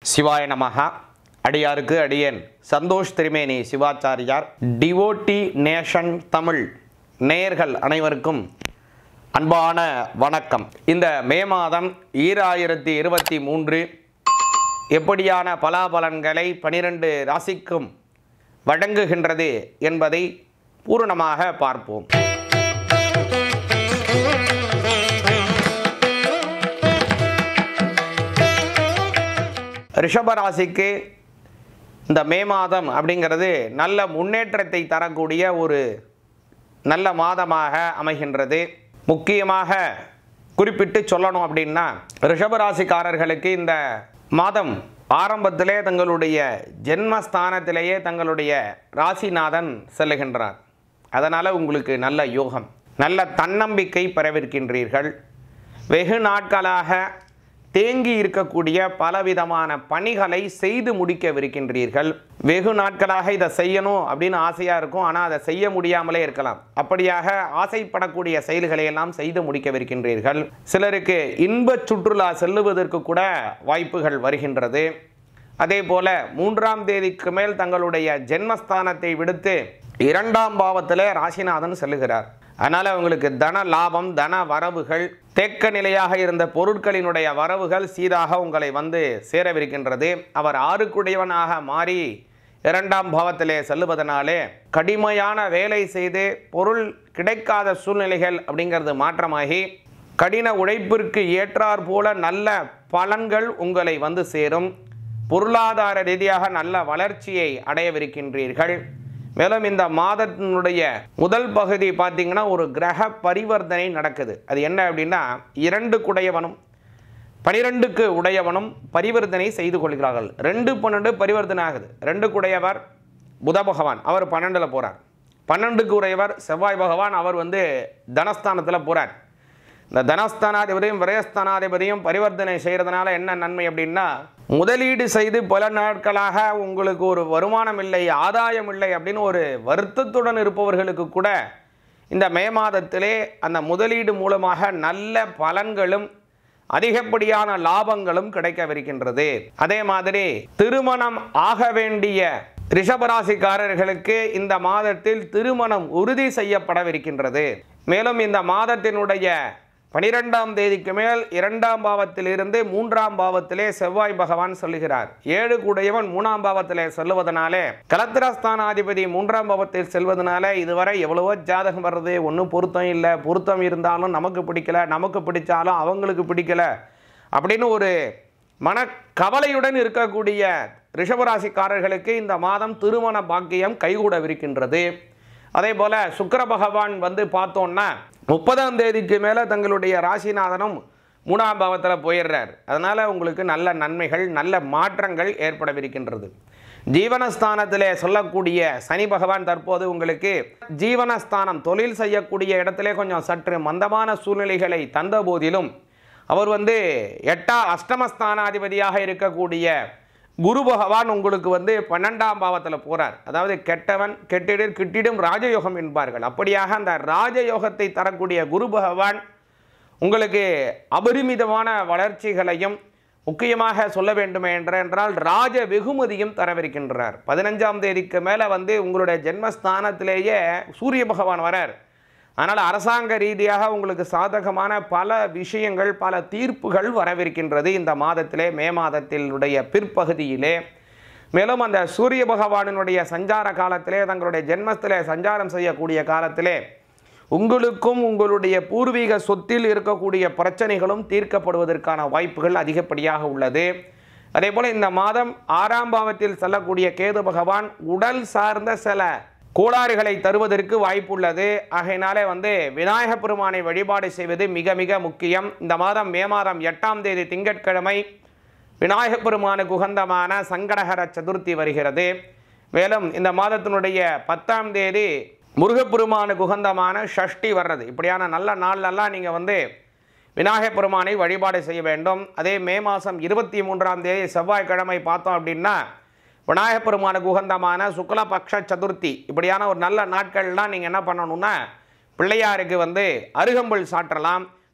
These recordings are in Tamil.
சிவாய நமஹா அடியாருக்கு அடியேன் சந்தோஷ் திருமேனி சிவாச்சாரியார் டிவோட்டி நேஷன் தமிழ் நேயர்கள் அனைவருக்கும் அன்பான வணக்கம் இந்த மே மாதம் ஈராயிரத்தி இருபத்தி மூன்று எப்படியான பலாபலன்களை பனிரெண்டு ராசிக்கும் வழங்குகின்றது என்பதை பூரணமாக பார்ப்போம் ரிஷபராசிக்கு இந்த மே மாதம் அப்படிங்கிறது நல்ல முன்னேற்றத்தை தரக்கூடிய ஒரு நல்ல மாதமாக அமைகின்றது முக்கியமாக குறிப்பிட்டு சொல்லணும் அப்படின்னா ரிஷபராசிக்காரர்களுக்கு இந்த மாதம் ஆரம்பத்திலே தங்களுடைய ஜென்மஸ்தானத்திலேயே தங்களுடைய ராசிநாதன் செல்லுகின்றார் அதனால் உங்களுக்கு நல்ல யோகம் நல்ல தன்னம்பிக்கை பெறவிருக்கின்றீர்கள் வெகு நாட்களாக தேங்கி இருக்கக்கூடிய பலவிதமான பணிகளை செய்து முடிக்கவிருக்கின்றீர்கள் வெகு நாட்களாக இதை செய்யணும் அப்படின்னு ஆசையாக இருக்கும் ஆனால் அதை செய்ய முடியாமலே இருக்கலாம் அப்படியாக ஆசைப்படக்கூடிய செயல்களை எல்லாம் செய்து முடிக்கவிருக்கின்றீர்கள் சிலருக்கு இன்ப சுற்றுலா செல்லுவதற்கு கூட வாய்ப்புகள் வருகின்றது அதே போல மூன்றாம் தேதிக்கு மேல் தங்களுடைய ஜென்மஸ்தானத்தை விடுத்து இரண்டாம் பாவத்திலே ராசிநாதன் செல்லுகிறார் அதனால் உங்களுக்கு தன லாபம் தன வரவுகள் தேக்க நிலையாக இருந்த பொருட்களினுடைய வரவுகள் சீராக உங்களை வந்து சேரவிருக்கின்றது அவர் ஆறுக்குடையவனாக மாறி இரண்டாம் பாவத்திலே செல்லுவதனாலே கடுமையான வேலை செய்து பொருள் கிடைக்காத சூழ்நிலைகள் அப்படிங்கிறது மாற்றமாகி கடின உழைப்பிற்கு ஏற்றார் போல நல்ல பலன்கள் உங்களை வந்து சேரும் பொருளாதார ரீதியாக நல்ல வளர்ச்சியை அடையவிருக்கின்றீர்கள் மேலும் இந்த மாதத்தினுடைய முதல் பகுதி பார்த்தீங்கன்னா ஒரு கிரக பரிவர்த்தனை நடக்குது அது என்ன அப்படின்னா இரண்டு குடையவனும் பனிரெண்டுக்கு உடையவனும் பரிவர்த்தனை செய்து கொள்கிறார்கள் ரெண்டு பன்னெண்டு பரிவர்த்தனை ஆகுது ரெண்டு குடையவர் புத பகவான் அவர் பன்னெண்டில் போகிறார் பன்னெண்டுக்கு உடையவர் செவ்வாய் பகவான் அவர் வந்து தனஸ்தானத்தில் போகிறார் இந்த தனஸ்தானாதிபதியும் விரயஸ்தானாதிபதியும் பரிவர்த்தனை செய்கிறதுனால என்ன நன்மை அப்படின்னா முதலீடு செய்து பல நாட்களாக உங்களுக்கு ஒரு வருமானம் இல்லை ஆதாயம் இல்லை அப்படின்னு ஒரு வருத்தத்துடன் இருப்பவர்களுக்கு கூட இந்த மே மாதத்திலே அந்த முதலீடு மூலமாக நல்ல பலன்களும் அதிகப்படியான லாபங்களும் கிடைக்கவிருக்கின்றது அதே மாதிரி திருமணம் ஆக வேண்டிய ரிஷபராசிக்காரர்களுக்கு இந்த மாதத்தில் திருமணம் உறுதி செய்யப்படவிருக்கின்றது மேலும் இந்த மாதத்தினுடைய பனிரெண்டாம் தேதிக்கு மேல் இரண்டாம் பாவத்திலிருந்து மூன்றாம் பாவத்திலே செவ்வாய் பகவான் சொல்லுகிறார் ஏழு கூடையவன் மூணாம் பாவத்திலே செல்லுவதனாலே கலத்திரஸ்தானாதிபதி மூன்றாம் பாவத்தில் செல்வதனால இதுவரை எவ்வளவோ ஜாதகம் வர்றது ஒன்றும் பொருத்தம் இல்லை பொருத்தம் இருந்தாலும் நமக்கு பிடிக்கல நமக்கு பிடிச்சாலும் அவங்களுக்கு பிடிக்கல அப்படின்னு ஒரு மன கவலையுடன் இருக்கக்கூடிய ரிஷபராசிக்காரர்களுக்கு இந்த மாதம் திருமண பாக்கியம் கைகூடவிருக்கின்றது அதே போல் சுக்கர பகவான் வந்து பார்த்தோன்னா முப்பதாம் தேதிக்கு மேலே தங்களுடைய ராசிநாதனும் மூணாம் பாவத்தில் போயிடுறார் அதனால் உங்களுக்கு நல்ல நன்மைகள் நல்ல மாற்றங்கள் ஏற்படவிருக்கின்றது ஜீவனஸ்தானத்திலே சொல்லக்கூடிய சனி பகவான் தற்போது உங்களுக்கு ஜீவனஸ்தானம் தொழில் செய்யக்கூடிய இடத்திலே கொஞ்சம் சற்று மந்தமான சூழ்நிலைகளை தந்த போதிலும் அவர் வந்து எட்டா அஷ்டமஸ்தானாதிபதியாக இருக்கக்கூடிய குரு பகவான் உங்களுக்கு வந்து பன்னெண்டாம் பாவத்தில் போகிறார் அதாவது கெட்டவன் கெட்டிடில் கிட்டிடும் ராஜயோகம் என்பார்கள் அப்படியாக அந்த ராஜயோகத்தை தரக்கூடிய குரு பகவான் உங்களுக்கு அபரிமிதமான வளர்ச்சிகளையும் முக்கியமாக சொல்ல வேண்டுமே என்றால் ராஜ வெகுமதியும் தரவிருக்கின்றார் பதினஞ்சாம் தேதிக்கு மேலே வந்து உங்களுடைய ஜென்மஸ்தானத்திலேயே சூரிய பகவான் வரார் அதனால் அரசாங்க ரீதியாக உங்களுக்கு சாதகமான பல விஷயங்கள் பல தீர்ப்புகள் வரவிருக்கின்றது இந்த மாதத்திலே மே மாதத்தினுடைய பிற்பகுதியிலே மேலும் அந்த சூரிய பகவானினுடைய சஞ்சார காலத்திலே தங்களுடைய ஜென்மத்திலே சஞ்சாரம் செய்யக்கூடிய காலத்திலே உங்களுக்கும் உங்களுடைய பூர்வீக சொத்தில் இருக்கக்கூடிய பிரச்சனைகளும் தீர்க்கப்படுவதற்கான வாய்ப்புகள் அதிகப்படியாக உள்ளது அதே போல் இந்த மாதம் ஆறாம் பாவத்தில் செல்லக்கூடிய கேது பகவான் உடல் சார்ந்த சில கோளாறுகளை தருவதற்கு வாய்ப்புள்ளது ஆகையினாலே வந்து விநாயக பெருமானை வழிபாடு செய்வது மிக மிக முக்கியம் இந்த மாதம் மே மாதம் எட்டாம் தேதி திங்கட்கிழமை விநாயக பெருமானுக்கு உகந்தமான சங்கடஹர சதுர்த்தி வருகிறது மேலும் இந்த மாதத்தினுடைய பத்தாம் தேதி முருகப்பெருமானுக்கு உகந்தமான ஷஷ்டி வர்றது இப்படியான நல்ல நாள்லெல்லாம் நீங்கள் வந்து விநாயகப் பெருமானை வழிபாடு செய்ய வேண்டும் அதே மே மாதம் இருபத்தி மூன்றாம் தேதி செவ்வாய்க்கிழமை பார்த்தோம் அப்படின்னா விநாயகப் பெருமானுக்கு உகந்தமான சுக்லபக்ஷ சதுர்த்தி இப்படியான ஒரு நல்ல நாட்கள்லாம் நீங்கள் என்ன பண்ணணும்னா பிள்ளையாருக்கு வந்து அருகம்புல் சாற்றலாம்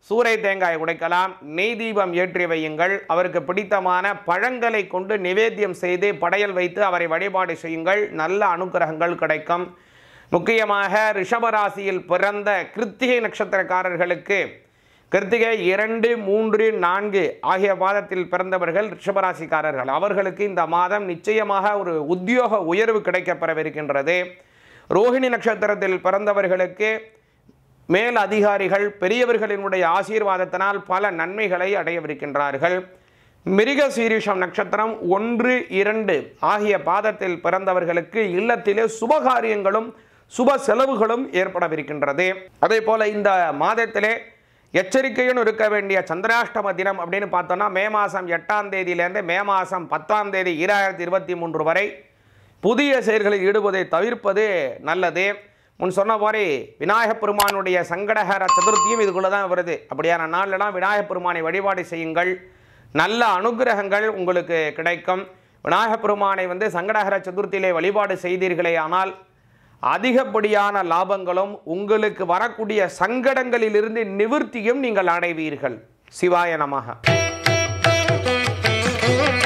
சூறை தேங்காய் உடைக்கலாம் நெய் தீபம் ஏற்றி வையுங்கள் அவருக்கு பிடித்தமான பழங்களை கொண்டு நிவேத்தியம் செய்து படையல் வைத்து அவரை வழிபாடு செய்யுங்கள் நல்ல அனுக்கிரகங்கள் கிடைக்கும் முக்கியமாக ரிஷபராசியில் பிறந்த கிருத்திகை நட்சத்திரக்காரர்களுக்கு கிருத்திகை இரண்டு மூன்று நான்கு ஆகிய மாதத்தில் பிறந்தவர்கள் ரிஷபராசிக்காரர்கள் அவர்களுக்கு இந்த மாதம் நிச்சயமாக ஒரு உத்தியோக உயர்வு கிடைக்கப்பெறவிருக்கின்றது ரோஹிணி நட்சத்திரத்தில் பிறந்தவர்களுக்கு மேல் அதிகாரிகள் பெரியவர்களினுடைய ஆசீர்வாதத்தினால் பல நன்மைகளை அடையவிருக்கின்றார்கள் மிருக சீரிஷம் நட்சத்திரம் ஒன்று இரண்டு ஆகிய பாதத்தில் பிறந்தவர்களுக்கு இல்லத்திலே சுபகாரியங்களும் சுப செலவுகளும் ஏற்படவிருக்கின்றது அதே போல இந்த மாதத்திலே எச்சரிக்கையுடன் இருக்க வேண்டிய சந்திராஷ்டம தினம் அப்படின்னு பார்த்தோம்னா மே மாதம் எட்டாம் தேதியிலேருந்து மே மாதம் பத்தாம் தேதி ஈராயிரத்தி இருபத்தி மூன்று வரை புதிய செயல்களில் ஈடுபதை தவிர்ப்பது நல்லது முன் சொன்ன மாதிரி விநாயகப் பெருமானுடைய சங்கடஹர சதுர்த்தியும் இதுக்குள்ளே தான் வருது அப்படியான நாள்லாம் விநாயகப் பெருமானை வழிபாடு செய்யுங்கள் நல்ல அனுகிரகங்கள் உங்களுக்கு கிடைக்கும் விநாயகப் பெருமானை வந்து சங்கடஹர சதுர்த்தியிலே வழிபாடு செய்தீர்களே ஆனால் அதிகப்படியான லாபங்களும் உங்களுக்கு வரக்கூடிய சங்கடங்களிலிருந்து நிவிர்த்தியும் நீங்கள் அடைவீர்கள் சிவாய நமக